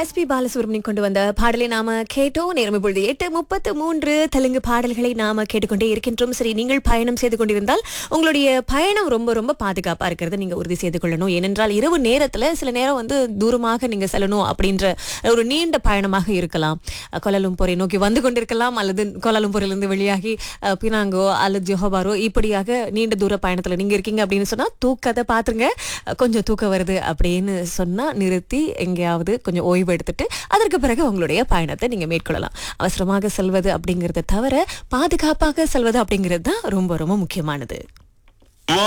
S B Balasubramaniam கொண்டு வந்த பாடலை நாம கேட்டோம் நேரம் இப்பொழுது எட்டு முப்பத்து மூன்று தெலுங்கு பாடல்களை நாம கேட்டுக்கொண்டே இருக்கின்றோம் சரி நீங்கள் பயணம் செய்து கொண்டிருந்தால் உங்களுடைய பயணம் ரொம்ப ரொம்ப பாதுகாப்பா இருக்கிறத நீங்க உறுதி செய்து கொள்ளணும் ஏனென்றால் இரவு நேரத்துல சில நேரம் வந்து தூரமாக நீங்க செல்லணும் அப்படின்ற ஒரு நீண்ட பயணமாக இருக்கலாம் கொலலும்பூரை நோக்கி வந்து கொண்டிருக்கலாம் அல்லது கோலாலும்பூரிலிருந்து வெளியாகி அஹ், பினாங்கோ அல்லது ஜொஹோபாரோ இப்படியாக நீண்ட தூர பயணத்துல நீங்க இருக்கீங்க அப்படின்னு சொன்னா தூக்கத்தை பாத்துருங்க அஹ், கொஞ்சம் தூக்கம் வருது அப்படின்னு சொன்னா நிறுத்தி எங்கேயாவது கொஞ்சம் ஓய்வு எடுத்துட்டு அதற்கு பிறகு உங்களுடைய பயணத்தை நீங்க மேற்கொள்ளலாம் அவசரமாக செல்வது அப்படிங்கறத தவிர பாதுகாப்பாக செல்வது அப்படிங்கிறது தான் ரொம்ப ரொம்ப முக்கியமானது